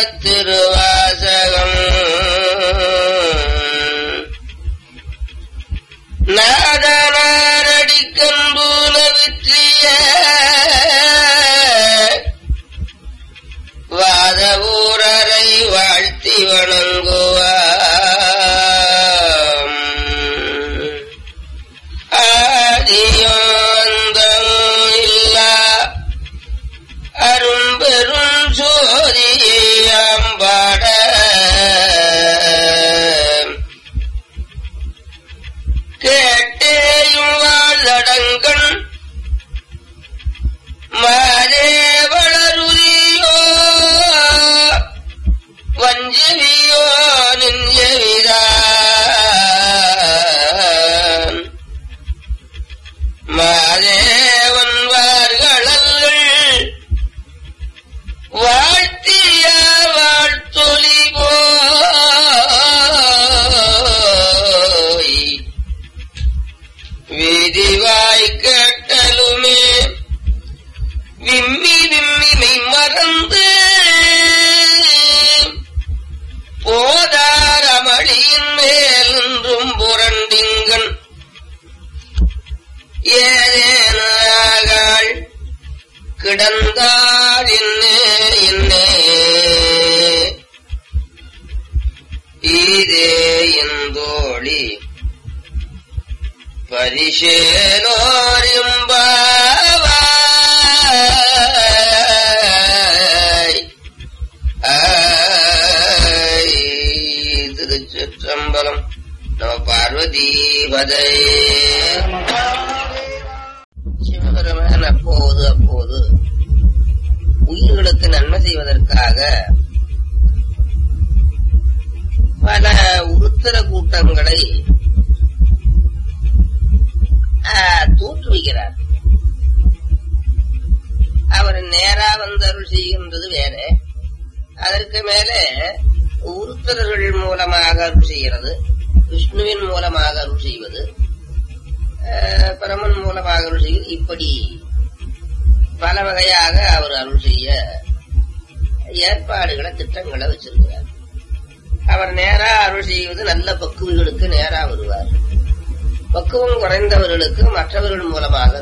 திருவாசகம் நாதனாரடிக்கன்பூல விற்றிய வாத ஊரரை வாழ்த்தி வணங்குவாம் ஆதியோந்தம் இல்லா அரும்பெரும் சோதியாம்பாட கேட்டேயும் வாழ்தடங்கண் மாதே வளருதியோ வஞ்சவியோ நிஞ்சவிதான் மாதேவன் வார்களல்கள் வாழ்த்திய வாழ்த்தொலி போய் விதிவாய் கேட்டலுமே விம்மி விம்மி மெய் மறந்து போதாரமளியின் மேல் நின்றும் புரண்டிங்கன் ஏதேனாகாள் கிடந்தாள் இன்னே இன்னே இதே இந்தோழி பரிசேலோரிம்பாவாய் ஆய் திருச்சிற்றம்பலம் நம பார்வதீபதை சிவபெருமான் அப்போது அப்போது உயிர்களுக்கு நன்மை செய்வதற்காக பல உருத்திர கூட்டங்களை ஆஹ், தோற்றுவிக்கிறார் அவர் நேரா வந்து அருள் செய்கின்றது வேற அதற்கு மேல உருத்திரர்கள் மூலமாக அருள் செய்கிறது விஷ்ணுவின் மூலமாக அருள் செய்வது ஆஹ், பரமன் மூலமாக அருள் செய்வது இப்படி பல வகையாக அவர் அருள் செய்ய ஏற்பாடுகளை திட்டங்களை வச்சிருக்கிறார் அவர் நேரா அருள் செய்வது நல்ல பக்குவிகளுக்கு நேரா வருவார் பக்குவம் குறைந்தவர்களுக்கு மற்றவர்கள் மூலமாக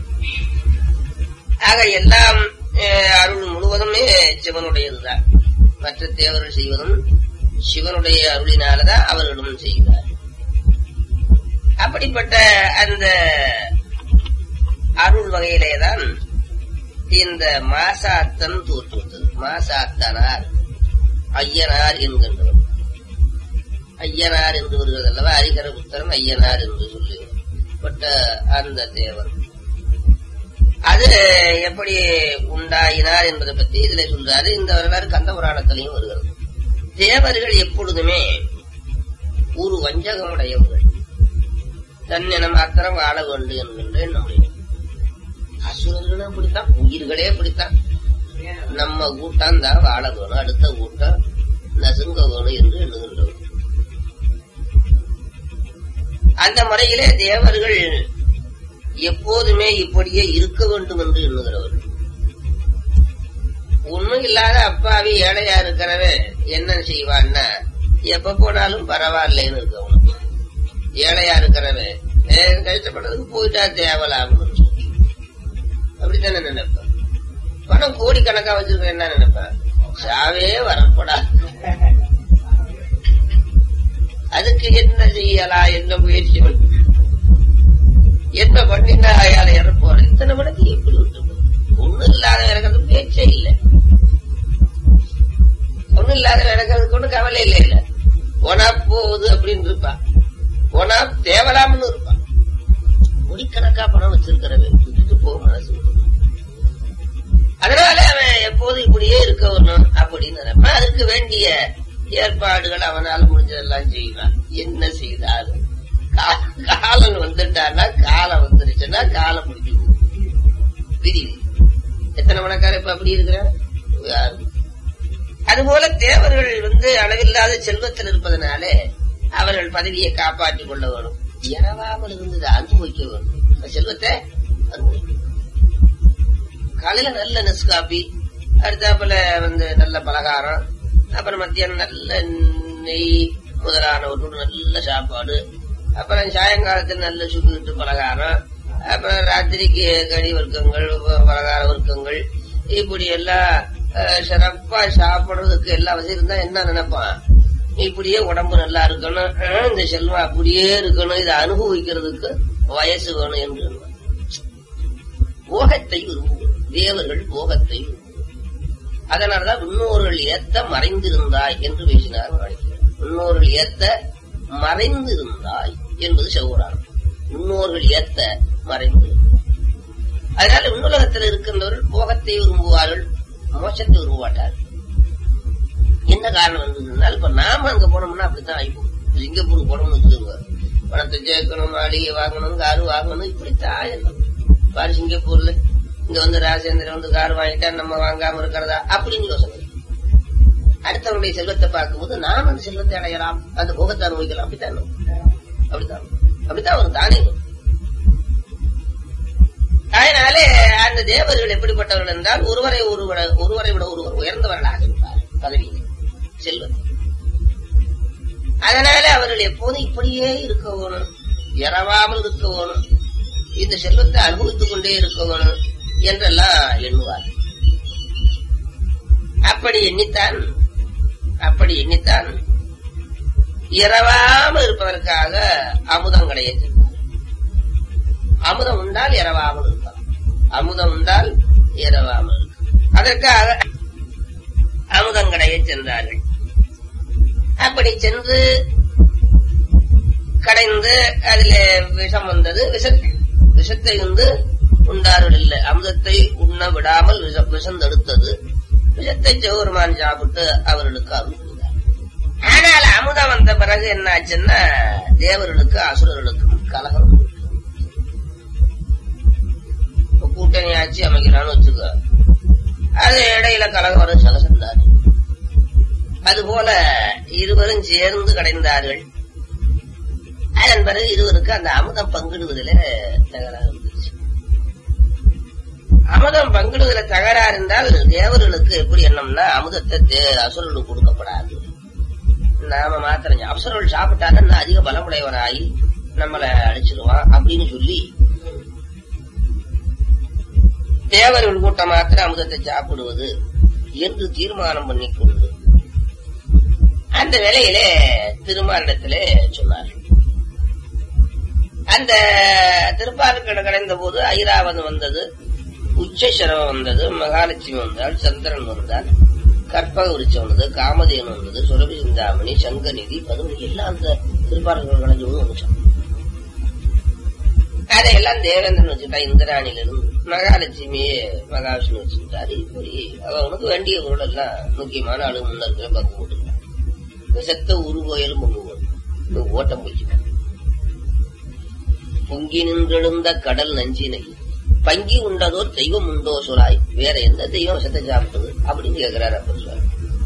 ஆக எல்லாம் அஹ், அருள் முழுவதுமே சிவனுடையதுதான் மற்ற தேவர்கள் செய்வதும் சிவனுடைய அருளினாலதான் அவர்களும் செய்கிறார் அப்படிப்பட்ட அந்த அருள் வகையிலேதான் இந்த மாசாத்தன் தோற்றுவித்தது மாசாத்தனார் ஐயனார் என்கின்றவர் ஐயனார் என்று வருகிறது அல்லவா ஹரிகர புத்தரன் ஐயனார் என்று சொல்லப்பட்ட அந்த தேவன் அது எப்படி உண்டாயினார் என்பதை பற்றி இதுல சொல்றாரு இந்த வரலாறு கந்த புராணத்திலையும் வருகிறது தேவர்கள் எப்பொழுதுமே ஒரு வஞ்சகமுடையவர்கள் தன்னின மாத்திரம் வாழ வேண்டும் என்கின்ற எண்ணமுடைய அசுரர்களும் அப்படித்தான் உயிர்களே அப்படித்தான் நம்ம கூட்டம் தான் வாழ வேணும் அடுத்த கூட்டம் நசுங்க வேணும் என்று எண்ணுகின்றவர் அந்த முறையிலே தேவர்கள் எப்போதுமே இப்படியே இருக்க வேண்டும் என்று எண்ணுகிறவர்கள் ஒண்ணும் இல்லாத அப்பாவி ஏழையா இருக்கிறவன் என்ன செய்வான்னா எப்ப போனாலும் பரவாயில்லைன்னு இருக்கவன் ஏழையா இருக்கிறவன் "ஏ, கஷ்டப்படுறதுக்கு போயிட்டா தேவலாம்னு அப்படித்தானே நினைப்பேன் பணம் கோடிக்கணக்கா வச்சிருக்க என்ன நினைப்பேன் சாவே வரப்படாது அதுக்கு என்ன செய்யலாம் என்ன முயற்சி பண்ண என்ன பண்ணினா அயால இறப்போற இத்தனை மணிக்கு எப்படி விட்டு ஒண்ணும் இல்லாத இறக்கிறது பேச்சே இல்லை ஒண்ணும் இல்லாத இறக்கிறதுக்கு ஒண்ணு கவலை இல்லை இல்ல ஒனா போகுது அப்படின்னு இருப்பான் ஒனா தேவலாம்னு இருப்பான் கோடிக்கணக்கா பணம் வச்சிருக்கிறவன் விட்டுட்டு போக மனசு வரும். அதனால அவன் எப்போதும் இப்படியே இருக்க வரணும் அப்படின்னு நினைப்பான் அதுக்கு வேண்டிய ஏற்பாடுகள் அவனால முடிஞ்சதெல்லாம் செய்வான் என்ன செய்தாலும் கா- காலம் வந்துட்டான்னா காலம் வந்துருச்சுன்னா காலம் முடிஞ்சு போகும். விதி விதி. எத்தனை மணக்கார இப்ப அப்படி இருக்கிறான் யாரும். அதுபோல தேவர்கள் வந்து அளவில்லாத செல்வத்தில் இருப்பதனாலே அவர்கள் பதவியை காப்பாற்றிக் கொள்ள வேணும் இரவாமல் இருந்தது அனுபவிக்க வேணும் அந்த செல்வத்தை அனுபவிக்க காலையில நல்ல நெஸ்காபி அடுத்தாப்புல வந்து நல்ல பலகாரம் அப்புறம் மத்தியானம் நல்ல நெய் முதலானவற்றோடு நல்ல சாப்பாடு அப்புறம் சாயங்காலத்தில் நல்ல சுக்கிட்டு பலகாரம் அப்புறம் ராத்திரிக்கு கறி வர்க்கங்கள் ப- பலகார வர்க்கங்கள் இப்படி எல்லாம் அஹ், சிறப்பா சாப்பிடுறதுக்கு எல்லா வசதி இருந்தா என்ன நினைப்பான் இப்படியே உடம்பு நல்லா இருக்கணும் அஹ், இந்த செல்வம் அப்படியே இருக்கணும் இதை அனுபவிக்கிறதுக்கு வயசு வேணும் என்று எண்ணுவான். போகத்தை விரும்புவோம் தேவர்கள் போகத்தை விரும்புவோம் அதனாலதான் முன்னோர்கள் ஏத்த மறைந்திருந்தாய் என்று பேசினார் மாணிக்கர். முன்னோர்கள் ஏத்த மறைந்திருந்தாய் என்பது செவ்வராணம் முன்னோர்கள் ஏத்த மறைந்து அதனால விண்ணுலகத்தில் இருக்கின்றவர்கள் போகத்தை விரும்புவார்கள் மோட்சத்தை விரும்ப மாட்டார்கள் என்ன காரணம் வந்ததுனால் இப்ப நாம அங்க போனோம்னா அப்படித்தான் ஆயிப்போம் சிங்கப்பூர் போனோம்னு வச்சுக்கோங்க பணத்தை சேர்க்கணும் மாளிகை வாங்கணும் காரு வாங்கணும் இப்படித்தான் எண்ணம் பாரு சிங்கப்பூர்ல இங்க வந்து ராஜேந்திரன் வந்து கார் வாங்கிட்டா நம்ம வாங்காம இருக்கிறதா அப்படின்னு யோசனை அடுத்தவருடைய செல்வத்தை பார்க்கும்போது நாம் அந்த செல்வத்தை அடையலாம் அந்த போகத்தை அனுபவிக்கலாம் அப்படித்தான் எண்ணம். அப்படித்தான் அப்படித்தான் ஒரு தானே வரும். அதனாலே அந்த தேவர்கள் எப்படிப்பட்டவர்கள் என்றால் ஒருவரை ஒருவர ஒருவரை விட ஒருவர் உயர்ந்தவர்களாக இருப்பார் பதவியில் செல்வத்தில் அதனால அவர்கள் எப்போதும் இப்படியே இருக்க வேணும் இறவாமல் இருக்க வேணும் இந்த செல்வத்தை அனுபவித்துக் கொண்டே இருக்க வேணும் என்றெல்லாம் எண்ணுவார் அப்படி எண்ணித்தான் அப்படி எண்ணித்தான் இரவாமல் இருப்பதற்காக அமுதம் கடைய சென்றார் அமுதம் உண்டால் இரவாமல் இருக்கலாம் அமுதம் உண்டால் இரவாமல் இருக்கலாம் அதற்காக அமுதம் கடைய சென்றார்கள் அப்படி சென்று கடைந்து அதுல விஷம் வந்தது விஷத்தை விஷத்தை வந்து உண்டார்கள் இல்லை அமுதத்தை உண்ண விடாமல் விஷம் விஷம் தடுத்தது விஷத்தை சிவபெருமான் சாப்பிட்டு அவர்களுக்கு அருள் புரிந்தார். ஆனால் அமுதம் வந்த பிறகு என்ன ஆச்சுன்னா தேவர்களுக்கு அசுரர்களுக்கும் கலகம் இப்ப கூட்டணி ஆட்சி அமைக்கிறான்னு வச்சுக்க அது இடையில கலகம் வரும் சகசந்தாரு அதுபோல இருவரும் சேர்ந்து கடைந்தார்கள் அதன் பிறகு இருவருக்கு அந்த அமுதம் பங்கிடுவதில் தகராறு வந்துருச்சு அமுதம் பங்கிடுவதில் தகராறு இருந்தால் தேவர்களுக்கு எப்படி எண்ணம்னா அமுதத்தை தே- அசுரர்களுக்கு கொடுக்கப்படாது நாம மாத்திரம் அசுரர்கள் சாப்பிட்டாங்கன்னா அதிக பலமுடையவராகி நம்மளை அழிச்சிருவான் அப்படின்னு சொல்லி தேவர்கள் கூட்டம் மாத்திரம் அமுதத்தை சாப்பிடுவது என்று தீர்மானம் பண்ணிக்கொண்டு அந்த வேளையிலே திருமாலிடத்திலே சொன்னார்கள் அந்த திருப்பாலுக்கடை கடைந்த போது ஐராவதம் வந்தது உச்சேஸ்வரம் வந்தது மகாலட்சுமி வந்தாள் சந்திரன் வந்தாள் கற்பக விருச்சம் வந்தது காமதேனு வந்தது சுரபி சிந்தாமணி சங்கநிதி பதுமணி எல்லாம் அந்த திருப்பாலுக்கடை கடைஞ்ச போது வந்துச்சான் அதையெல்லாம் தேவேந்திரன் வச்சுட்டா இந்திராணிலிருந்து மகாலட்சுமியே மகாவிஷ்ணு வச்சுட்டாரு இப்படி அவனுக்கு வேண்டிய பொருள் எல்லாம் முக்கியமான ஆளு முன்னர்களை பங்கு போட்டுருக்கான் விஷத்த உருவோயலும் பங்கு போட்டு ஓட்டம் போய்ச்சிட்டான் பொங்கி நின்றெழுந்த கடல் நஞ்சினை பங்கி உண்டதோர் தெய்வம் உண்டோ சொலாய் வேற எந்த தெய்வம் விஷத்தை சாப்பிட்டது அப்படின்னு கேட்கிறாரு அப்பர் சுவாமி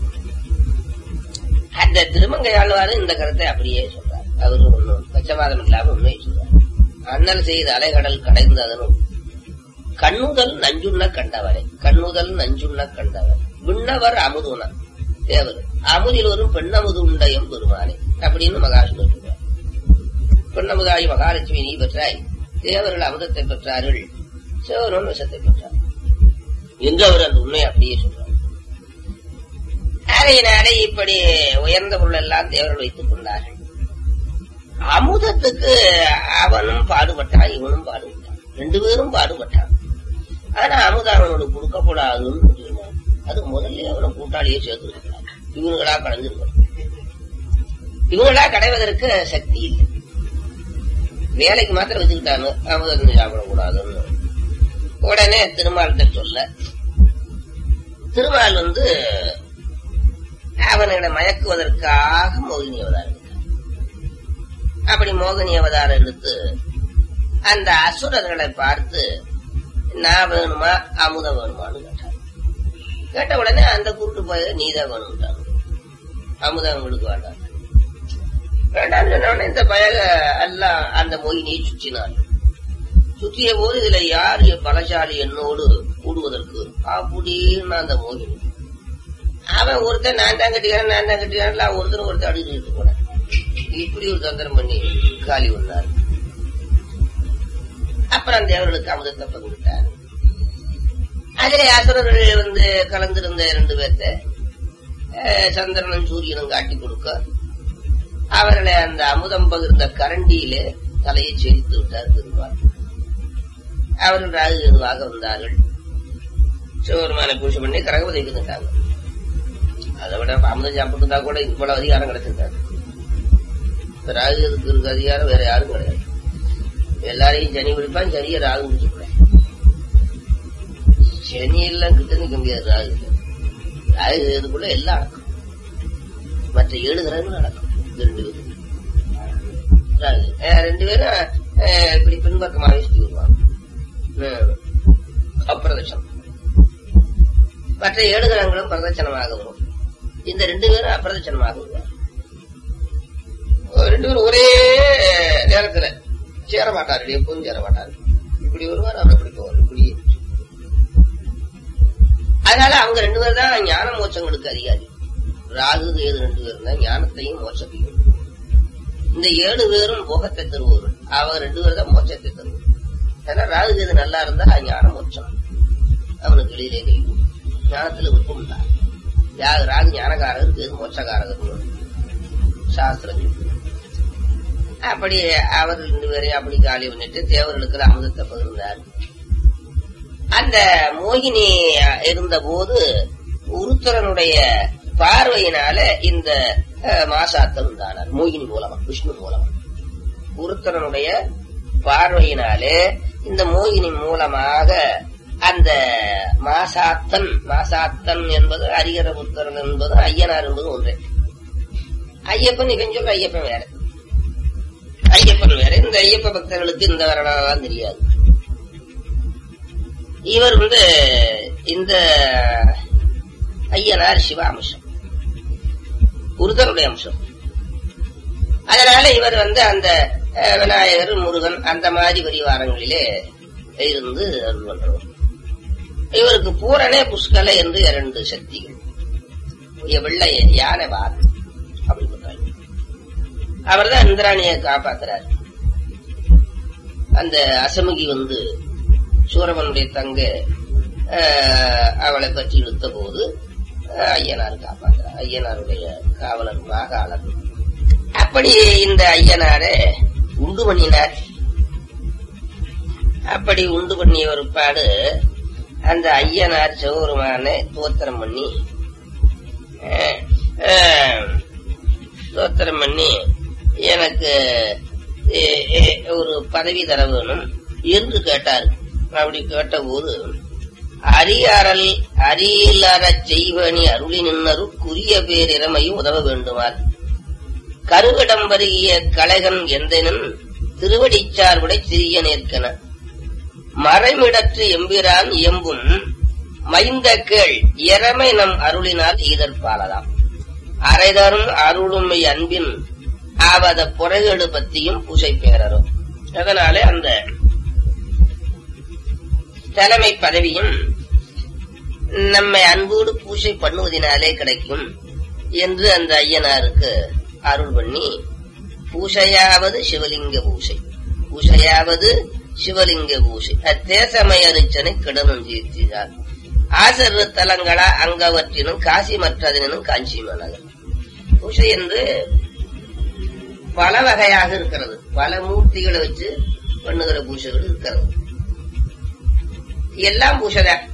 அந்த திருமங்கை ஆழ்வாரு இந்த கருத்தை அப்படியே சொல்றார் அவரு ஒன்னும் பச்சவாதம் இல்லாம உண்மையை சொல்றார் அண்ணல் செய்த அலைகடல் கடைந்து அதனும் கண்ணுதல் நஞ்சுண்ண கண்டவரை கண்ணுதல் நஞ்சுண்ண கண்டவர் விண்ணவர் அமுதுன தேவர் அமுதில் வரும் பெண்ணமுது உண்டயம் பெருமானே அப்படின்னு மகாவிஷ்ணு சொல்றார் பெண்ணமுதாய் மகாலட்சுமி நீ பெற்றாய் தேவர்கள் அமுதத்தை பெற்றார்கள் சிவனும் விஷத்தை பெற்றார் என்று அவர் அந்த உண்மையை அப்படியே சொல்றார் அதையினாலே இப்படி உயர்ந்த பொருள் எல்லாம் தேவர்கள் வைத்துக் கொண்டார்கள் அமுதத்துக்கு அவனும் பாடுபட்டான் இவனும் பாடுபட்டான் ரெண்டு பேரும் பாடுபட்டான் ஆனா அமுதம் அவனுக்கு கொடுக்கப்படாதுன்னு சொன்னான் அது முதல்ல அவனை கூட்டாளியே சேர்த்துருக்கிறான் இவனுங்களா கடைஞ்சிருக்கணும் இவங்களா கடைவதற்கு சக்தி இல்லை வேலைக்கு மாத்திரம் வச்சுக்கிட்டாங்க அமுதம் சாப்பிடக்கூடாதுன்னு உடனே திருமால்கிட்ட சொல்ல திருமால் வந்து அவனை மயக்குவதற்காக மோகினி அவதாரம் எடுத்தார். அப்படி மோகினி அவதாரம் எடுத்து அந்த அசுரர்களை பார்த்து நான் வேணுமா அமுதம் வேணுமான்னு கேட்டார் கேட்ட உடனே அந்த குருட்டு போய் நீதான் வேணும்ட்டாங்க அமுதம் உங்களுக்கு வேண்டாம் வேண்டாம் சொன்ன உடனே இந்த பயல எல்லாம் அந்த மோகினியை சுற்றினார் சுற்றிய போது இதுல யாரு பலசாலி என்னோடு கூடுவதற்கு அப்படின்னு அந்த மோகினி அவன் ஒருத்தன் நான் தான் கட்டிக்கிறேன் நான் தான் கட்டிக்கிறேன் அவன் ஒருத்தன் ஒருத்தன் அடிக்கிட்டு போன இப்படி ஒரு தந்திரம் பண்ணி காலி வந்தார் அப்புறம் தேவர்களுக்கு அமுதத்தை பங்கிட்டார் அதிலே அசுரர்கள் வந்து கலந்திருந்த இரண்டு பேர்த்த அஹ், சந்திரனும் சூரியனும் காட்டி கொடுக்க அவர்களை அந்த அமுதம் பகிர்ந்த கரண்டியிலே தலையை செறித்து விட்டார் பெருமாள் அவர்கள் ராகு எதுவாக வந்தார்கள் சிவபெருமானை பூஜை பண்ணி கரகபதிக்கு நின்றாங்க அதை விட அமுதம் சாப்பிட்டுருந்தா கூட இவ்வளவு அதிகாரம் கிடைச்சிருக்காரு இப்ப ராகு எதுக்கு இருக்க அதிகாரம் வேற யாரும் கிடையாது எல்லாரையும் சனி பிடிப்பான் சனியை ராகு பிடிச்சிருப்பான் சனி எல்லாம் கிட்ட நிக்க முடியாது ராகு ராகு இதுக்குள்ள எல்லாம் நடக்கும் மற்ற ஏழு கிரகங்களும் நடக்கும் இது ரெண்டு பேரும் ராகு அஹ் ரெண்டு பேரும் அஹ் இப்படி பின்பக்கமாக சுத்தி வருவாங்க அஹ் அப்பிரதட்சணம் மற்ற ஏழு கிரகங்களும் பிரதட்சணமாக வரும் இந்த ரெண்டு பேரும் அப்பிரதட்சணமாக வருவார் ரெண்டு பேரும் ஒரே நேரத்துல சேர மாட்டாரு எப்போதும் சேர மாட்டாரு இப்படி வருவார் அவர் அப்படி போவார் இப்படி அதனால அவங்க ரெண்டு பேர் தான் ஞான மோட்சங்களுக்கு அதிகாரி ராகு கேது ரெண்டு பேரும் தான் ஞானத்தையும் மோட்சத்தையும் இந்த ஏழு பேரும் போகத்தை தருவார்கள் அவங்க ரெண்டு பேரும் தான் மோட்சத்தை தருவார் ஏன்னா ராகு கேது நல்லா இருந்தா ஞான மோட்சம் அவனுக்கு வெளியிலே கழிவு ஞானத்துல விருப்பம் தான் யாரு ராகு ஞானகாரகர் கேது மோட்சகாரகர் சாஸ்திரம் சொல்லுது. அப்படி அவர் ரெண்டு பேரையும் அப்படி காலி பண்ணிட்டு தேவர்களுக்கு அமுதத்தை பகிர்ந்தார் அந்த மோகினி இருந்த போது உருத்தரனுடைய பார்வையினால இந்த அஹ், மாசாத்தம் உண்டானார் மோகினி மூலமா விஷ்ணு மூலமா உருத்தரனுடைய பார்வையினாலே இந்த மோகினி மூலமாக அந்த மாசாத்தன் மாசாத்தன் என்பது அரிகர புத்தரன் என்பது ஐயனார் என்பது ஒன்றே ஐயப்பன் இவன் சொல்ற ஐயப்பன் வேற ஐயப்பன் வேற இந்த ஐயப்ப பக்தர்களுக்கு இந்த வரலாறுலாம் தெரியாது இவர் வந்து இந்த ஐயனார் சிவ அம்சம் உருதருடைய அம்சம் அதனால இவர் வந்து அந்த அஹ், விநாயகர் முருகன் அந்த மாதிரி பரிவாரங்களிலே இருந்து அருள் பண்றவர் இவருக்கு பூரணே புஷ்கலை என்று இரண்டு சக்திகள் ஒரு வெள்ளை யானை வார் அப்படி சொல்றாங்க அவர்தான் இந்திராணியை காப்பாத்துறாரு அந்த அசமுகி வந்து சூரவனுடைய தங்க அஹ், அவளை பற்றி இழுத்த போது அஹ், ஐயனார் காப்பாத்துறார் ஐயனாருடைய காவலர் மாகாளர் அப்படி இந்த ஐயனாரை உண்டு பண்ணினார் அப்படி உண்டு பண்ணிய ஒரு பாடு அந்த ஐயனார் சிவபெருமானை தோத்திரம் பண்ணி அஹ், அஹ், தோத்திரம் பண்ணி எனக்கு எ- எ- ஒரு பதவி தர வேணும் என்று கேட்டார் அப்படி கேட்டபோது அரியாரல் அரியலறச் செய்வனி அருளி நின்னருக்குரிய பேரிறமையும் உதவ வேண்டுமார் கருவிடம் வருகிய கலைகன் எந்தனும் திருவடிச்சார்புடை சிறிய நேர்க்கன மறைமிடற்று எம்பிரான் எம்பும் மைந்த கேள் எரமை நம் அருளினால் ஈதற்பாலதாம் அரைதரும் அருளுமை அன்பின் ஆவத புறகேடு பத்தியும் பூசை பேரரும் அதனாலே அந்த தலைமை பதவியும் நம்மை அன்போடு பூசை பண்ணுவதனாலே கிடைக்கும் என்று அந்த ஐயனாருக்கு அருள் பண்ணி பூசையாவது சிவலிங்க பூசை பூசையாவது சிவலிங்க பூசை அத்தேசமய அரிச்சனை கிடனும் தீர்த்தினார் ஆசரு தலங்களா அங்கவற்றினும் காசி மற்றதனும் காஞ்சி மனகர் பூசை என்று பல வகையாக இருக்கிறது பல மூர்த்திகளை வச்சு பண்ணுகிற பூசைகள் இருக்கிறது எல்லாம் பூசைதான்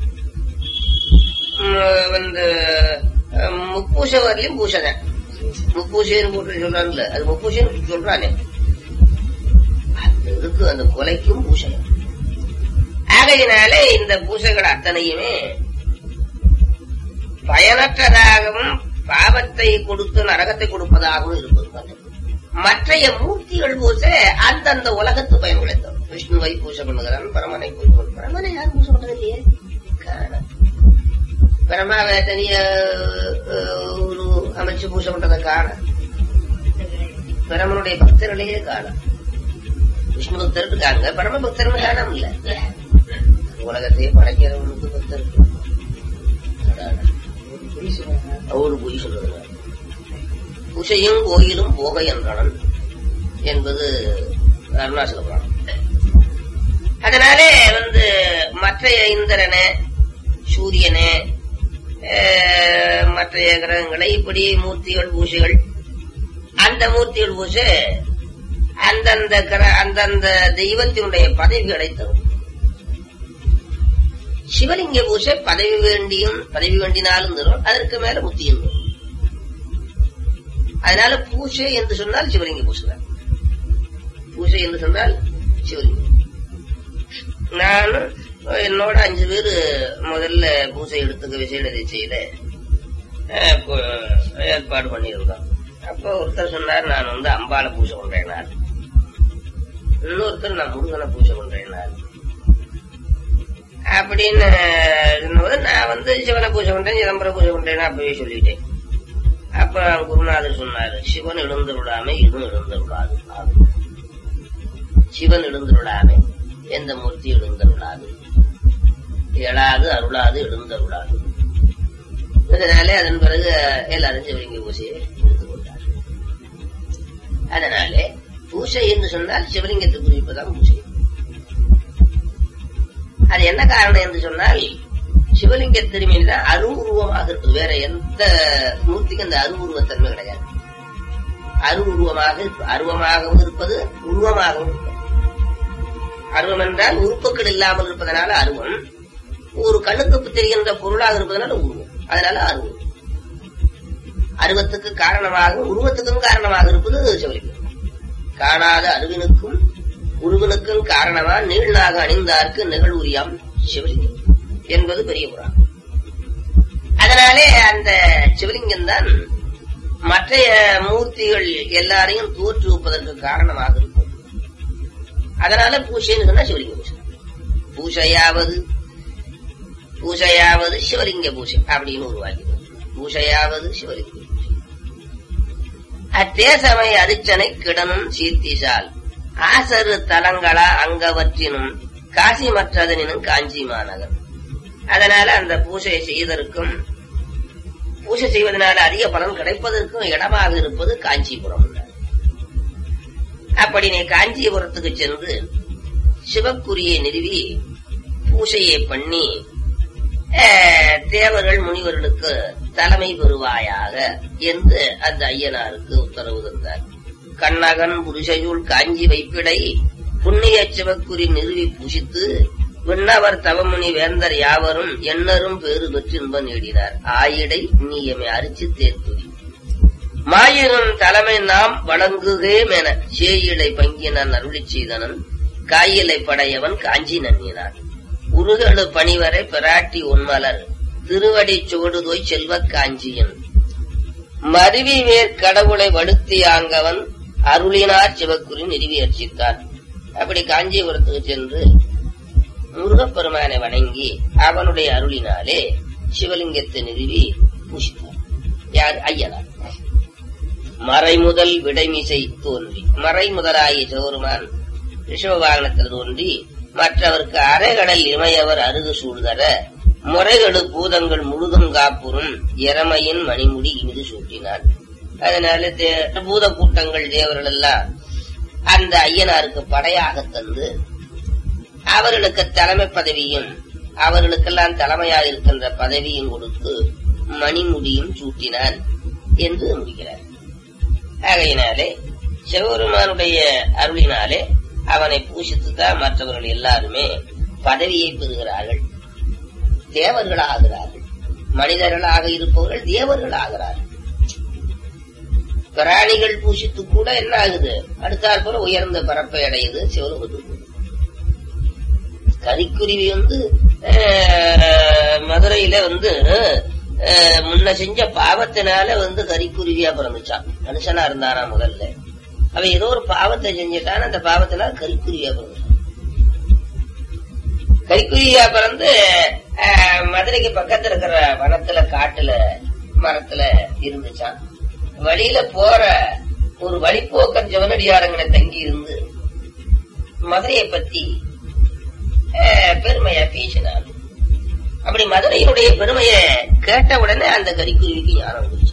உம், வந்து அஹ், முப்பூசை வரலையும் பூசைதான் முப்பூசைன்னு போட்டு சொல்றான்ல அது முப்பூசைன்னு சொல்றானே அந்த இருக்கு அந்த கொலைக்கும் பூசை ஆகையினாலே இந்த பூசைகள் அத்தனையுமே பயனற்றதாகவும் பாவத்தை கொடுத்து நரகத்தை கொடுப்பதாகவும் இருப்பது மற்றைய மூர்த்திகள் பூசை அந்தந்த உலகத்து பயன் உழைத்தோம் விஷ்ணுவை பூஜை பண்ணுகிறான் பரமனை பூஜை பண்ண பரமனை யாரும் பூஜை பண்றது இல்லையே காண பரமாவை தனிய அஹ், ஒரு அமைச்சு பூஜை பண்றதை காண பரமனுடைய பக்தர்களையே காண விஷ்ணு பக்தர் இருக்காங்க பரம பக்தர்கள் காணாம இல்ல உலகத்தையே படைக்கிறவனுக்கு பக்தர் அடாடா. ஒரு பொய் சொல்லுகிறார் உஷையும் கோயிலும் போக என்றனன் என்பது அருணாச்சல புராணம் அதனாலே வந்து மற்ற இந்திரனே சூரியனே அஹ், மற்ற கிரகங்களை இப்படி மூர்த்திகள் பூஜைகள் அந்த மூர்த்திகள் பூஜை அந்தந்த கிர- அந்தந்த தெய்வத்தினுடைய பதவிகளை தரும் சிவலிங்க பூஜை பதவி வேண்டியும் பதவி வேண்டினாலும் தரும் அதற்கு மேல முத்தியும் தரும் அதனால பூஜை என்று சொன்னால் சிவலிங்க பூஜை தான் பூஜை என்று சொன்னால் சிவலிங்கம் நான் என்னோட அஞ்சு பேரு முதல்ல பூஜை எடுத்துக்க விசேடத்தை செய்த அஹ், இப்போ ஏற்பாடு பண்ணியிருந்தோம் அப்போ ஒருத்தர் சொன்னார் நான் வந்து அம்பால பூஜை பண்றேனார் இன்னொருத்தர் நான் முருகனை பூஜை பண்றேனார் அப்படின்னு சொன்னபோது நான் வந்து சிவனை பூஜை பண்றேன் சிதம்பரம் பூஜை பண்றேன்னு அப்பவே சொல்லிட்டேன் அப்ப குருநாதர் சொன்னாரு சிவன் எழுந்து விடாம இதுவும் எழுந்து விடாது சிவன் எழுந்து விடாம எந்த மூர்த்தி எழுந்து விடாது எழாது அருளாது எழுந்து விடாது அதனாலே அதன் பிறகு எல்லாரும் சிவலிங்க பூஜையை எடுத்துக்கொண்டார் அதனாலே பூஜை என்று சொன்னால் சிவலிங்கத்தை குறிப்பதான் பூஜை அது என்ன காரணம் என்று சொன்னால் சிவலிங்க திரும்பினா அருவுருவமாக இருப்பது வேற எந்த மூர்த்திக்கும் அந்த அருவுருவத்தன்மை கிடையாது அருவுருவமாக இருப்ப- அருவமாகவும் இருப்பது உருவமாகவும் இருப்பது அருவம் என்றால் உறுப்புகள் இல்லாமல் இருப்பதனால அருவம் ஒரு கண்ணுக்கு தெரிகின்ற பொருளாக இருப்பதனால உருவம் அதனால அருவம் அருவத்துக்கு காரணமாக உருவத்துக்கும் காரணமாக இருப்பது சிவலிங்கம் காணாத அருவினுக்கும் உருவனுக்கும் காரணமா நீள்நாக அணிந்தார்க்கு நிகழ்வுரியாம் சிவலிங்கம் என்பது பெரிய புராணம் அதனாலே அந்த சிவலிங்கம் தான் மற்ற மூர்த்திகள் எல்லாரையும் தோற்றுவிப்பதற்கு காரணமாக இருக்கும் அதனால பூஜைன்னு சொன்னா சிவலிங்க பூஜை பூஜையாவது பூஜையாவது சிவலிங்க பூஜை அப்படின்னு உருவாக்கி பூஜையாவது சிவலிங்க பூஜை அத்தேசமை அரிச்சனை கிடனும் சீர்த்திசால் ஆசரு தலங்களா அங்கவற்றினும் காசி மற்றதனினும் காஞ்சி மாநகர் அதனால அந்த பூஜையை செய்வதற்கும் பூஜை செய்வதனால அதிக பலன் கிடைப்பதற்கும் இடமாக இருப்பது காஞ்சிபுரம் அப்படி நீ காஞ்சிபுரத்துக்கு சென்று சிவக்குரியை நிறுவி பூஜையை பண்ணி அஹ், தேவர்கள் முனிவர்களுக்கு தலைமை பெறுவாயாக என்று அந்த ஐயனாருக்கு உத்தரவு தந்தார் கண்ணகன் புருஷையுள் காஞ்சி வைப்பிடை புண்ணிய சிவக்குறி நிறுவி பூசித்து விண்ணவர் தவமுனி வேந்தர் யாவரும் எண்ணரும் பேறு பெற்று இன்பம் நேடினார் ஆயிடை நீயமை அரிச்சு தேர்த்துவி மாயினும் தலைமை நாம் வழங்குகேம் என சேயிலை பங்கினான் அருளிச் செய்தனன் காயிலை படையவன் காஞ்சி நன்னினான் உருகழு பணிவரை பிராட்டி உன்மலர் திருவடி சுவடுதோய் செல்வக் காஞ்சியன் மருவி வேர் கடவுளை வடுத்தியாங்கவன் அருளினார் சிவக்குறி நிறுவி அர்ச்சித்தார் அப்படி காஞ்சிபுரத்துக்கு சென்று முருகப்பெருமானை வணங்கி அவனுடைய அருளினாலே சிவலிங்கத்தை நிறுவி பூசித்தார் யார் ஐயனார் மறைமுதல் விடைமிசை தோன்றி மறைமுதலாகிய சிவருமான் ரிஷபவாகனத்தில் தோன்றி மற்றவர்க்கு அரைகடல் இமையவர் அருகு சூழ்தர முறைகெடு பூதங்கள் முழுதும் காப்புறும் இறமையின் மணிமுடி இனிது சூட்டினார் அதனால தே- பூத கூட்டங்கள் தேவர்கள் எல்லாம் அந்த ஐயனாருக்கு படையாக தந்து அவர்களுக்கு தலைமை பதவியும் அவர்களுக்கெல்லாம் தலைமையாக இருக்கின்ற பதவியும் கொடுத்து மணிமுடியும் சூட்டினான் என்று முடிக்கிறார் ஆகையினாலே சிவபெருமானுடைய அருளினாலே அவனை பூசித்துதான் மற்றவர்கள் எல்லாருமே பதவியை பெறுகிறார்கள் தேவர்கள் ஆகிறார்கள் மனிதர்களாக இருப்பவர்கள் தேவர்கள் ஆகிறார்கள் பிராணிகள் பூசித்து கூட என்ன ஆகுது அடுத்தாற் போல உயர்ந்த பரப்பை அடையுது சிவலோகத்துக்கு கரிக்குருவி வந்து அஹ், மதுரையில வந்து அஹ், முன்ன செஞ்ச பாவத்தினால வந்து கரிக்குருவியா பிறந்துச்சான் மனுஷனா இருந்தானா முதல்ல அவன் ஏதோ ஒரு பாவத்தை செஞ்சுட்டான் அந்த பாவத்தினால கரிக்குருவியா பிறந்துச்சான் கரிக்குருவியா பிறந்து அஹ், மதுரைக்கு பக்கத்துல இருக்கிற வனத்துல காட்டுல மரத்துல இருந்துச்சான் வழியில போற ஒரு வழிப்போக்கன் ஜவனடியாரங்களை தங்கி இருந்து மதுரையை பத்தி அஹ், பெருமையா பேசினார் அப்படி மதுரையினுடைய பெருமையை கேட்ட உடனே அந்த கரிக்குருவிக்கு ஞானம் வந்துச்சு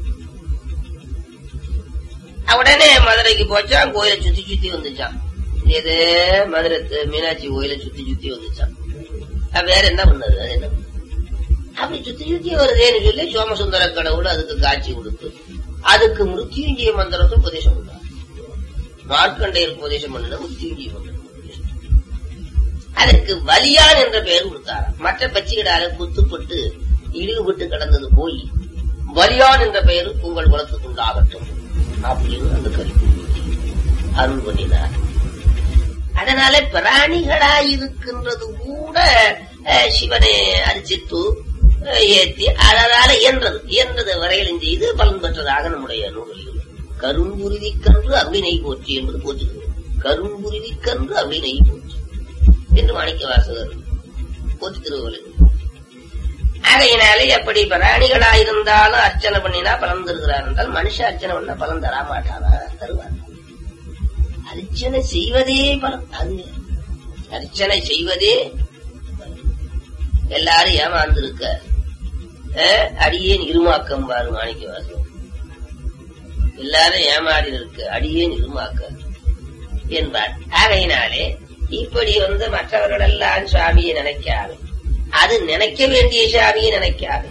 உடனே மதுரைக்கு போச்சான் கோயிலை சுத்தி சுத்தி வந்துச்சான் எது மதுரை த- மீனாட்சி கோயிலை சுத்தி சுத்தி வந்துச்சான் அது வேற என்ன பண்ணது அது என்ன பண்ணது? அப்படி சுத்தி சுத்தி வருதேன்னு சொல்லி சோமசுந்தர கடவுள் அதுக்கு காட்சி கொடுத்து அதுக்கு மிருத்யுஞ்சய மந்திரத்தை உபதேசம் பண்ணார் மார்க்கண்டையர் உபதேசம் பண்ணல மிருத்யுஞ்சய மந்திரம் உபதேசம் அதற்கு வலியான் என்ற பெயர் கொடுத்தார் மற்ற பச்சிகளால குத்துப்பட்டு இழிவுபட்டு கிடந்தது போய் வலியான் என்ற பெயர் உங்கள் குலத்துக்கு உண்டாகட்டும் அப்படின்னு அந்த கருத்து அருள் பண்ணினார் அதனால பிராணிகளாயிருக்கின்றது கூட அஹ், சிவனை அரிசித்து அஹ், ஏத்தி அதனால இயன்றது இயன்றது வரையிலும் செய்து பலன் பெற்றதாக நம்முடைய நூலில் கருங்குருவிக்கன்று அருளினை போற்றி என்பது போற்றுகிறது கருங்குருவிக்கன்று அருளினை போற்றி என்று மாணிக்க வாசகர் போற்றி திருவள்ளுவர் ஆகையினாலே எப்படி பிராணிகளாயிருந்தாலும் அர்ச்சனை பண்ணினா பலன் தருகிறார் என்றால் மனுஷ அர்ச்சனை பண்ணா பலன் தர மாட்டாரா தருவார் அர்ச்சனை செய்வதே பலன் அது அர்ச்சனை செய்வதே பலன். எல்லாரும் ஏமாந்திருக்க அஹ், அடியேன் இருமாக்கம் பாரு மாணிக்க வாசகம் எல்லாரும் ஏமாறி இருக்க அடியேன் இருமாக்க என்பார் ஆகையினாலே இப்படி வந்து மற்றவர்கள் எல்லாம் சுவாமியை நினைக்காது அது நினைக்க வேண்டிய சாமியை நினைக்காது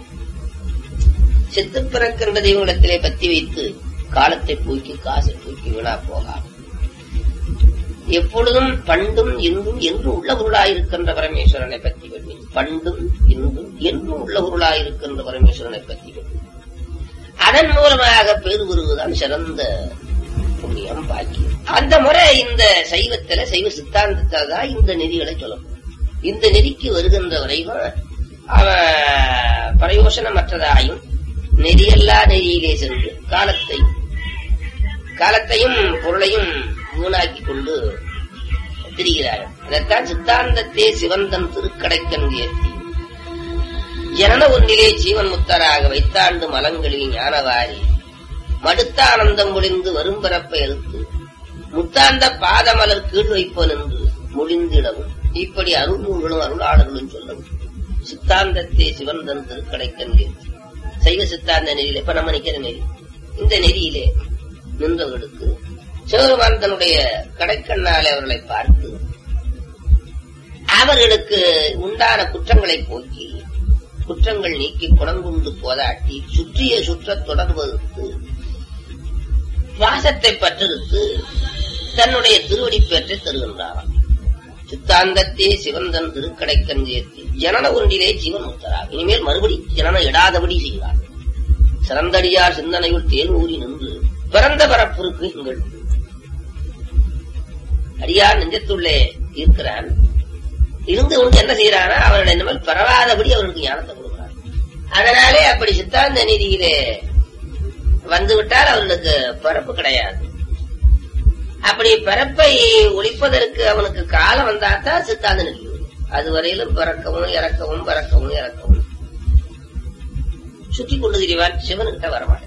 செத்து பிறக்கின்ற தெய்வங்களிடத்திலே பத்தி வைத்து காலத்தை போக்கி காசை போக்கி வீணா போகாது எப்பொழுதும் பண்டும் இன்றும் என்று உள்ள பொருளாயிருக்கின்ற பரமேஸ்வரனை பற்றி பண்ணி பண்டும் இன்றும் என்றும் உள்ள பொருளாயிருக்கின்ற பரமேஸ்வரனை பற்றி பண்ணி அதன் மூலமாக பேர் வருவதுதான் சிறந்த புண்ணியம் பாக்கியம் அந்த முறை இந்த சைவத்துல சைவ சித்தாந்தத்துல தான் இந்த நெறிகளை சொல்லணும் இந்த நெறிக்கு வருகின்ற வரைவன் அவன் பிரயோசனமற்றதாயும் நெறியல்லா நெறியிலே சென்று காலத்தை காலத்தையும் பொருளையும் வீணாக்கி கொண்டு திரிகிறார்கள் அதைத்தான் சித்தாந்தத்தே சிவந்தன் திருக்கடைக்கன் ஏற்றி ஜனன ஒன்றிலே ஜீவன் முத்தராக வைத்தாண்டு மலங்களில் ஞானவாரி மடுத்த ஆனந்தம் முடிந்து வரும் பிறப்பை அறுத்து முத்தாந்த பாதமலர் கீழ் வைப்பன் என்று முடிந்திடவும் இப்படி அருள்நூல்களும் அருளாளர்களும் சொல்லவும் சித்தாந்தத்தே சிவந்தன் திருக்கடைக்கன் ஏற்றி சைவ சித்தாந்த நெறியில இப்ப நம்ம நிக்கிற நெறி இந்த நெறியிலே நின்றவர்களுக்கு சிவபெருமான் தன்னுடைய கடைக்கண்ணாலே அவர்களை பார்த்து அவர்களுக்கு உண்டான குற்றங்களை போக்கி குற்றங்கள் நீக்கி குணங்குண்டு போதாட்டி சுற்றிய சுற்றத் தொடர்வதற்கு வாசத்தை பற்றெடுத்து தன்னுடைய திருவடி பெற்றை தருகின்றாராம் சித்தாந்தத்தே சிவந்தன் திருக்கடைக்கன் சேர்த்தி ஜனன ஒன்றிலே ஜீவன் முத்தரார் இனிமேல் மறுபடி ஜனனம் இடாதபடி செய்கிறார் சிறந்தடியார் சிந்தனையுள் தேன் ஊறி நின்று பிறந்த பரப்புருக்கு எங்கள் அடியார் நெஞ்சத்துள்ளே இருக்கிறான் இருந்து கொண்டு என்ன செய்யறானா அவருடைய இனிமேல் பரவாதபடி அவருக்கு ஞானத்தை கொடுக்கிறார் அதனாலே அப்படி சித்தாந்த நீதியிலே வந்துவிட்டால் அவர்களுக்கு பரப்பு கிடையாது அப்படி பிறப்பை ஒழிப்பதற்கு அவனுக்கு காலம் வந்தாத்தான் சித்தாந்த நிலை வரும். அதுவரையிலும் பிறக்கவும் இறக்கவும் பிறக்கவும் இறக்கவும் சுற்றி கொண்டு திரிவான் சிவன்கிட்ட வரமாட்டான்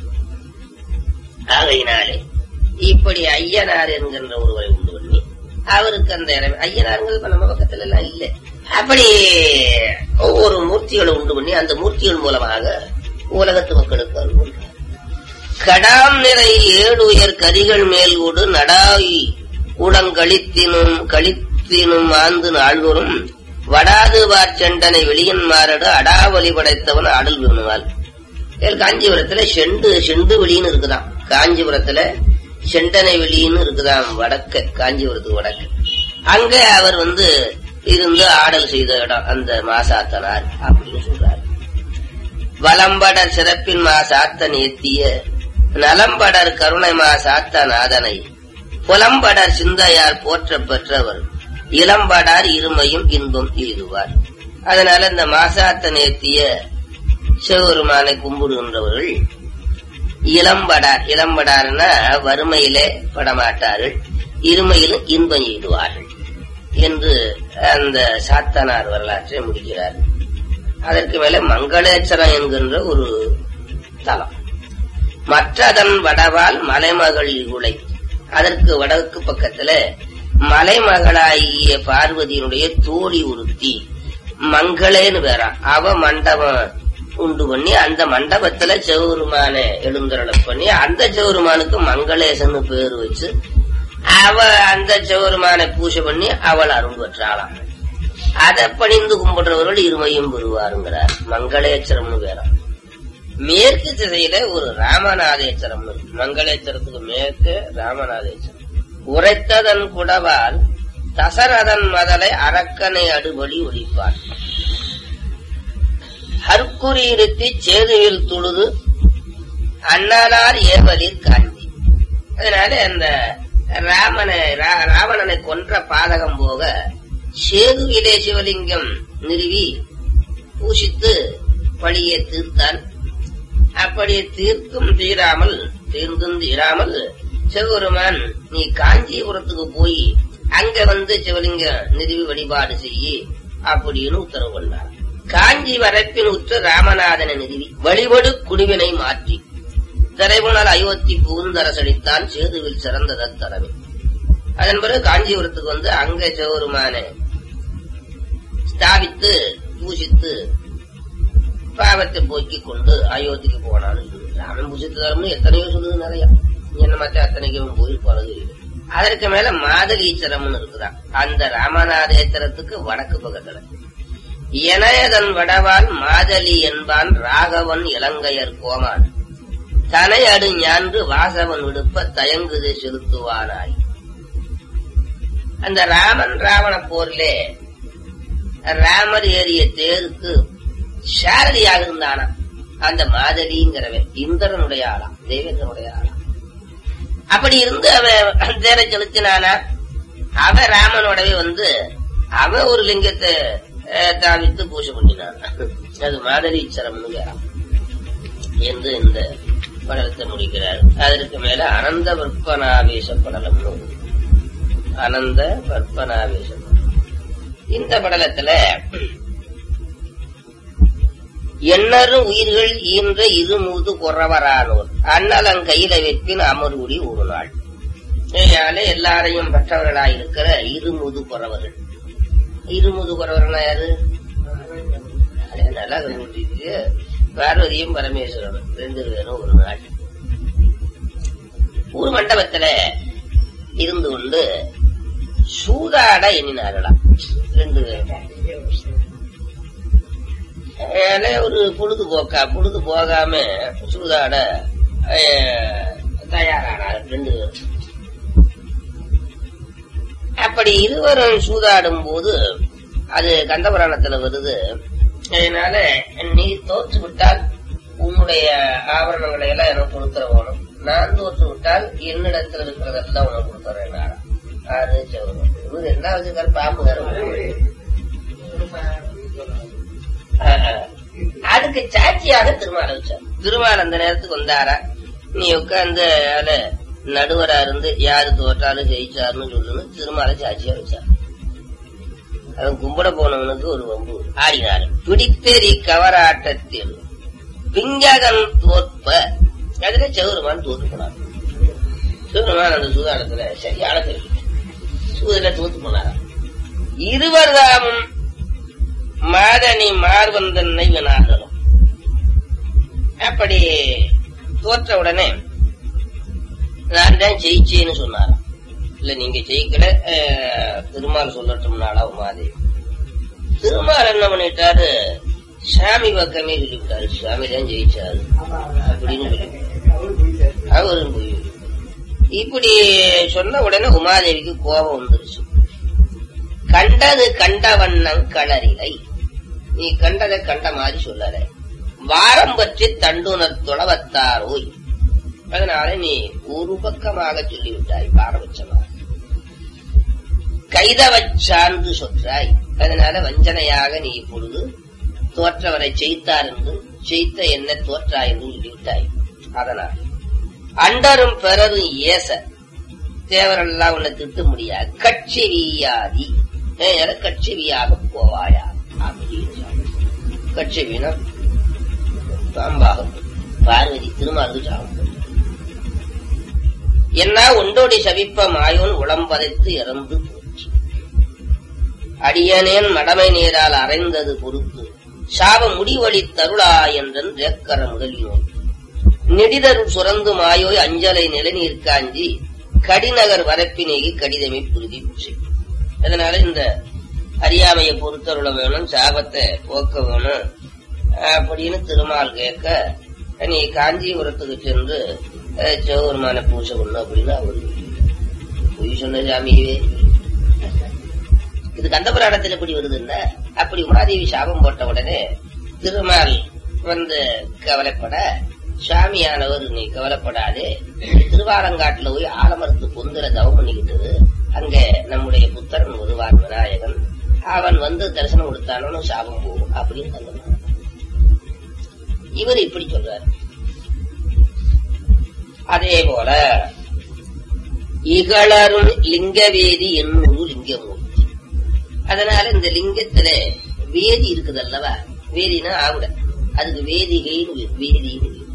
ஆகையினாலே இப்படி ஐயனார் என்கின்ற ஒருவரை உண்டு பண்ணி அவருக்கு அந்த இறைவன் ஐயனாருங்கிறது இப்ப நம்ம பக்கத்துல எல்லாம் இல்லை அப்படி ஒவ்வொரு மூர்த்திகளை உண்டு பண்ணி அந்த மூர்த்திகள் மூலமாக உலகத்து மக்களுக்கு அருள் பண்றார். கடாம் நிறை ஏழு உயர் கரிகள் மேல் கூடு நடாய் உடங்கழித்தினும் கழித்தினும் ஆந்து நாள்வரும் வடாது வார்ச்செண்டனை வெளியன் மாரடு அடாவலி படைத்தவன் அடல் விருணுவாள் காஞ்சிபுரத்துல செண்டு செண்டு வெளின்னு இருக்குதாம் காஞ்சிபுரத்துல செண்டனை வெளின்னு இருக்குதாம் வடக்க காஞ்சிபுரத்துக்கு வடக்கு அங்க அவர் வந்து இருந்து ஆடல் செய்த இடம் அந்த மாசாத்தனார் அப்படின்னு சொல்றாரு வலம்படர் சிறப்பின் மா சாத்தன் ஏத்திய நலம்படர் கருணை மா சாத்த நாதனை புலம்படர் சிந்தையால் போற்ற பெற்றவர் இளம்படார் இருமையும் இன்பம் எய்துவார் அதனால இந்த மாசாத்தன் ஏத்திய சிவபெருமானை கும்பிடுகின்றவர்கள் இளம்படார் இளம்படார்னா வறுமையிலே படமாட்டார்கள் இருமையிலும் இன்பம் எய்துவார்கள் என்று அந்த சாத்தனார் வரலாற்றை முடிக்கிறார் அதற்கு மேல மங்களேச்சரம் என்கின்ற ஒரு தலம் மற்றதன் வடவால் மலைமகள் இகுளை அதற்கு வடக்கு பக்கத்துல மலைமகளாகிய பார்வதியினுடைய தோழி உறுத்தி மங்களேன்னு வேறா அவ மண்டபம் உண்டு பண்ணி அந்த மண்டபத்துல செவுருமான எழுந்தருளை பண்ணி அந்த செவுருமானுக்கு மங்களேசன்னு பேரு வச்சு அவ அந்த செவுருமான பூஜை பண்ணி அவள் அருள் பெற்றாளாம் அதை பணிந்து கும்பிடுறவர்கள் இருமையும் பெறுவாருங்கிறார் மங்களேச்சரம்னு வேற மேற்கு திசையில ஒரு ராமநாதேச்சரம் இருக்கு. மங்களேச்சரத்துக்கு மேற்கு ராமநாதேச்சரம் உரைத்ததன் குடவால் தசரதன் மதலை அரக்கனை அடுபடி ஒழிப்பார் ஹர்க்குறியிருத்தி சேதுவில் துழுது அண்ணலார் ஏவலில் காந்தி அதனால அந்த ராமனை ரா- ராவணனை கொன்ற பாதகம் போக சேதுவிலே சிவலிங்கம் நிறுவி பூஷித்து பழியை தீர்த்தான் அப்படி தீர்க்கும் தீராமல் தீர்ந்தும் தீராமல் சிவபெருமான் நீ காஞ்சிபுரத்துக்கு போய் அங்க வந்து சிவலிங்க நிறுவி வழிபாடு செய்யி அப்படின்னு உத்தரவு கொண்டார் காஞ்சி வரப்பின் உற்று ராமநாதனை நிறுவி வழிபடு குடிவினை மாற்றி திரைபுணர் அயோத்தி பூந்தரசடித்தான் சேதுவில் சிறந்த தரவே அதன் பிறகு காஞ்சிபுரத்துக்கு வந்து அங்க சிவபெருமானை ஸ்தாபித்து பூசித்து பாவத்தை போக்கிக் கொண்டு அயோத்திக்கு போனான்னு சொல்லுது. ராமன் பூசித்து தரம்னு எத்தனையோ சொல்லுது நிறைய என்ன மற்ற அத்தனைக்கும் போய் போறது இல்லை. அதற்கு மேல மாதலீச்சரம்னு இருக்குதான் அந்த ராமநாதேச்சரத்துக்கு வடக்கு பக்கத்துல இணையதன் வடவால் மாதலி என்பான் ராகவன் இலங்கையர் கோமான் தனை அடு ஞான்று வாசவன் விடுப்ப தயங்குது செலுத்துவானாய் அந்த ராமன் ராவண போரிலே ராமர் ஏறிய தேருக்கு சாரதியாக இருந்தானா அந்த மாதலிங்கிறவன் இந்திரனுடைய ஆளா தெய்வத்தினுடைய ஆளா அப்படி இருந்து அவன் தேரை செலுத்தினானா அவன் ராமனோடவே வந்து அவன் ஒரு லிங்கத்தை அஹ், தாவித்து பூஜை பண்ணினான் அது மாதலீச்சரம்னு வேறாம் என்று இந்த படலத்தை முடிக்கிறார் அதற்கு மேல அனந்த வற்பனாவேச படலம்னு ஒண்ணு. அனந்த வற்பனாவேச படலம். இந்த படலத்துல எண்ணரும் உயிர்கள் ஈன்ற இருமுது குறவரானோர் அண்ணலங்கையில வைப்பின் அமர்வுடி ஒரு நாள் இதனால எல்லாரையும் பெற்றவர்களாய் இருக்கிற இருமுது குறவர்கள் இருமுது குறவர்களா யாரு அது நல்லா கண்டுபிடிச்சு பார்வதியும் பரமேஸ்வரனும் ரெண்டு பேரும் ஒரு நாள் ஒரு மண்டபத்துல இருந்து கொண்டு சூதாட எண்ணினார்களாம் ரெண்டு பேரும் அதனால ஒரு பொழுதுபோக்கா பொழுது போகாம சூதாட அஹ், தயாரானார் ரெண்டு பேரும் அப்படி இருவரும் சூதாடும் போது அது கந்தபுராணத்துல வருது அதனால நீ தோற்று விட்டால் உன்னுடைய ஆபரணங்களை எல்லாம் எனக்கு கொடுத்துற வேணும் நான் தோற்று விட்டால் என்னிடத்துல இருக்கிறதெல்லாம் உனக்கு கொடுத்துறேன் அது சிவன் இவர் என்ன வச்சுக்காரு பாம்பு வேற அதுக்கு சாட்சியாக திருமால வச்சார் திருமால் அந்த நேரத்துக்கு வந்தாரா நீ உட்கார்ந்து அதுல நடுவரா இருந்து யாரு தோற்றாலும் ஜெயிச்சாருன்னு சொல்லணும் திருமால சாட்சியா வச்சார் அவன் கும்பிட போனவனுக்கு ஒரு வம்பு ஆடினாரு பிடித்தெறி கவராட்டத்தில் பிங்ககன் தோற்ப அதுல செவருமான் தோத்து போனார் சிவருமான் அந்த சூதாட்டத்துல சரியான தெரியும் சூதில தோத்து போனாராம் இருவர் தாமும் மாதனி மார்வந்தன்னை வினாகலும் அப்படி தோற்ற உடனே நான் தான் ஜெயிச்சேன்னு சொன்னாராம் இல்ல நீங்க ஜெயிக்கல அஹ், திருமால் சொல்லட்டும்னாலா உமாதேவி திருமால் என்ன பண்ணிட்டாரு சாமி பக்கமே சொல்லிவிட்டாரு சாமி தான் ஜெயிச்சாரு அப்படின்னு சொல்லி அவரும் போய் இப்படி சொன்ன உடனே உமாதேவிக்கு கோபம் வந்துருச்சு கண்டது கண்ட வண்ணம் களரிலை நீ கண்டதை கண்ட மாதிரி சொல்லல வாரம் பற்றி தண்டுணர் துளவத்தாரோய் அதனால நீ ஒரு பக்கமாக சொல்லிவிட்டாய் பாரபட்சமாக கைதவச் சார்ந்து சொற்றாய் அதனால வஞ்சனையாக நீ இப்பொழுது தோற்றவரை செய்தார் என்றும் செய்த என்ன தோற்றாய் என்றும் சொல்லிவிட்டாய் அதனால் அண்டரும் பிறரும் ஏச தேவரெல்லாம் உன்னை திட்ட முடியாது கட்சி வீயாதி நேர கட்சி வீயாக போவாயா அப்படின்னு சொன்னார். கட்சி வீணா பாம்பாகும் பார்வதி திருமாறு சாகும் என்ன ஒன்றோடி சவிப்ப மாயோன் உளம்பதைத்து இறந்து போச்சு அடியனேன் மடமை நீரால் அரைந்தது பொறுப்பு சாப முடிவழி தருளா என்றன் ரேக்கர முதலினோர் நெடிதருள் சுரந்து மாயோய் அஞ்சலை நிலநீர் காஞ்சி கடிநகர் வரப்பினேகி கடிதமை புழுதி பூசை அதனால இந்த அறியாமையை பொறுத்தருள வேணும் சாபத்தை போக்க வேணும் அப்படின்னு திருமால் கேட்க நீ காஞ்சிபுரத்துக்கு சென்று அஹ், சிவபெருமான பூஜை பண்ணு அப்படின்னு அவரு பொய் சொன்ன சாமியே இது கந்தபுராணத்தில் எப்படி வருதுன்னா அப்படி உமாதேவி சாபம் போட்ட உடனே திருமால் வந்து கவலைப்பட சாமியானவர் நீ கவலைப்படாதே திருவாலங்காட்டுல போய் ஆலமரத்து பொந்துல தவம் பண்ணிக்கிட்டது அங்க நம்முடைய புத்தரன் வருவான் விநாயகன் அவன் வந்து தரிசனம் கொடுத்தானு சாபம் போகும் அப்படின்னு சொன்னான் இவர் இப்படி சொல்றாரு அதே போல இகழரும் லிங்கவேதி என்னும் லிங்கமூர்த்தி அதனால இந்த லிங்கத்துல வேதி இருக்குது அல்லவா வேதினா ஆவுட அதுக்கு வேதிகைன்னு பேரு, வேதின்னு பேரு.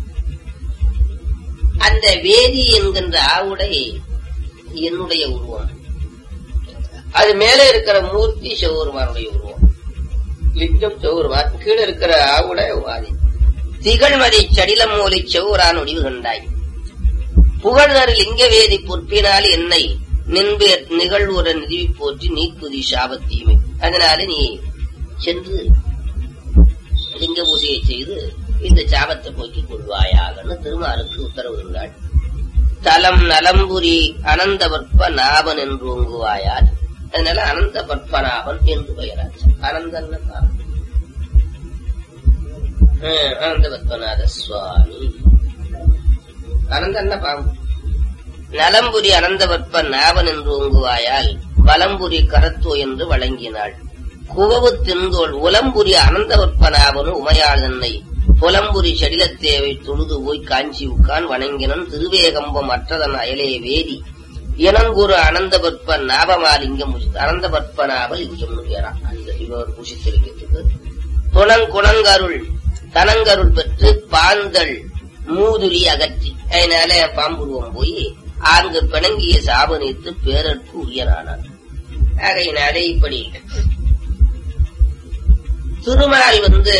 அந்த வேதி என்கின்ற ஆவுடை என்னுடைய உருவம் அது மேலே இருக்கிற மூர்த்தி சிவபெருமானுடைய உருவம் லிங்கம் சிவபெருமான் கீழே இருக்கிற ஆவுடை வாதி திகழ்மதி சடிலம் மூலி செவ்வரான் ஒடிவு கண்டாய் புகழ்தரு லிங்கவேதி பொற்பினால் என்னை நின்பேர் நிகழ்வுற நிதிவி போற்றி நீக்குதி சாபத்தீமை அதனால நீ சென்று லிங்க பூஜையை செய்து இந்த சாபத்தை போக்கிக் கொள்வாயாகன்னு திருமாலுக்கு உத்தரவு இருந்தாள் தலம் நலம்புரி அனந்தவற்ப நாபன் என்று ஓங்குவாயால் அதனால அனந்த பத்மநாபன் என்று பெயராச்சு அனந்தன் அனந்த பத்மநாத சுவாமி அனந்தன்ன பாம்பு நலம்புரி அனந்தவற்ப நாவன் என்று ஓங்குவாயால் வலம்புரி கரத்தோ என்று வழங்கினாள் குவவு தின்தோள் உலம்புரி அனந்தவற்ப நாவனு உமையாள் தன்னை புலம்புரி செடிலத்தேவை தொழுது போய் காஞ்சி உட்கான் வணங்கினன் திருவேகம்பம் அற்றதன் அயலே வேதி இனங்குரு அனந்தபற்ப நாபமாலிங்கம் அனந்தபற்ப நாப லிங்கம்னு பேரா அந்த இவர் புஷித்திருக்கிறதுக்கு துணங்குணங்கருள் தனங்கருள் பெற்று பாந்தள் மூதுரி அகற்றி அதனால பாம்புருவம் போய் அங்கு பிணங்கிய சாபனித்து பேரற்கு உரியனானான் ஆகையினாலே இப்படி திருமால் வந்து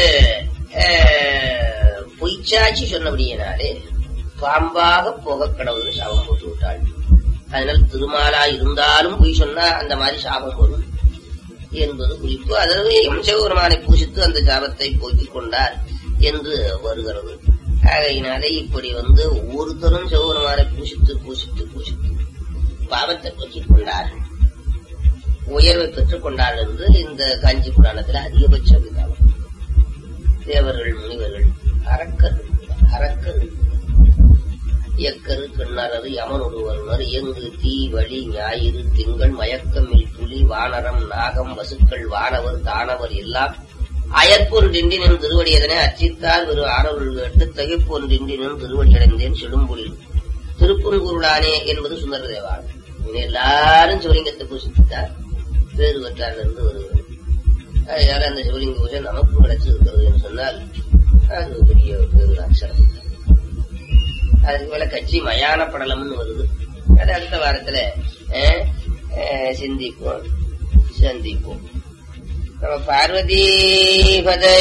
அஹ், பொய்ச்சாட்சி சொன்னபடியினாலே பாம்பாக போக கடவுள் சாபம் போட்டு விட்டாள் அதனால திருமாலா இருந்தாலும் பொய் சொன்னா அந்த மாதிரி சாபம் வரும் என்பது குறிப்பு அதற்கையும் சிவபெருமானை பூசித்து அந்த சாபத்தை போக்கிக் கொண்டார் என்று வருகிறது ஆகையினாலே இப்படி வந்து ஒவ்வொருத்தரும் சிவபெருமானை பூசித்து பூசித்து பூசித்து பாவத்தை போக்கிக் கொண்டார்கள் உயர்வை பெற்றுக் கொண்டார்கள் என்று இந்த காஞ்சி புராணத்தில் அதிகபட்ச விதானம் தேவர்கள் முனிவர்கள் அரக்கர்கள் அரக்கர்கள் இயக்கரு கிண்ணறரு யமன் ஒருவருணர் இயங்கு தீ வழி ஞாயிறு திங்கள் மயக்கமில் புலி வானரம் நாகம் வசுக்கள் வானவர் தானவர் எல்லாம் அயற்பொன்றின்றினும் திருவடியதனை அச்சித்தார் வெறு ஆனவர்கள் கேட்டு தகைப்பொன்றின்றினும் திருவடி அடைந்தேன் செடும்பொழில் திருப்புன்குருளானே என்பது சுந்தர தேவாரம் இவங்க எல்லாரும் சிவலிங்கத்தை பூசித்தார் பேறு பெற்றார் என்று வருகிறது அதனால அந்த சிவலிங்க பூஜை நமக்கும் கிடைச்சிருக்கிறது என்று சொன்னால் அது பெரிய பேரு அக்ஷரம் அதுக்கு மேல கட்சி மயான படலம்னு வருது அது அடுத்த வாரத்துல அஹ், அஹ், சிந்திப்போம் சந்திப்போம் நம்ம பார்வதி பதே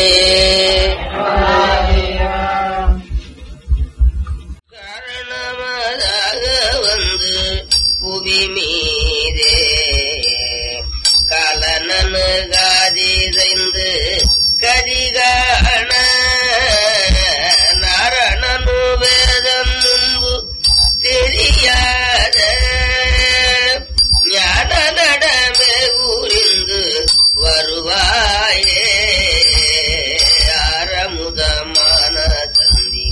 காரணமாக வந்து புவி மீதே கலனனு காதிதைந்து கதிகான நாரணனு வேதம் முன்பு தெரியாத ஞான நடமே புரிந்து வருவாயே ஆரமுதமான தந்தி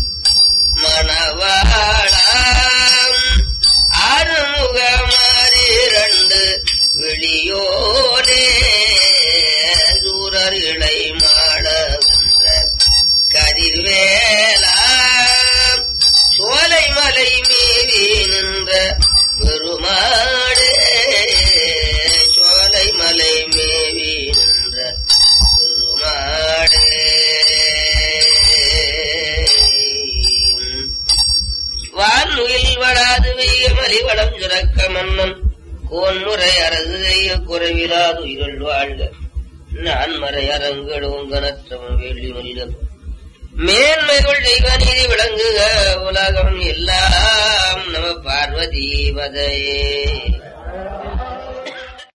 மணவாளாம் ஆறுமுகமாறிரண்டு விழியோனே சூரர் இளை மாட வென்ற கதிர்வேலா சோலை மலை மீறி நின்ற பெருமாடே சோலை மலை மேவி நின்ற பெருமாடே வான்முகில் வளாது வெய்ய மலிவளம் சுரக்க மன்னன் கோன்முறை அரசு செய்ய குறைவிலாது உயிர்கள் வாழ்க நான் மறையரங்களும் கனற்றமும் வேள்வி மல்லம் மேன்மைகள் தெய்வ நீதி விளங்குக உலகம் எல்லாம் நம பார்வதி பதையே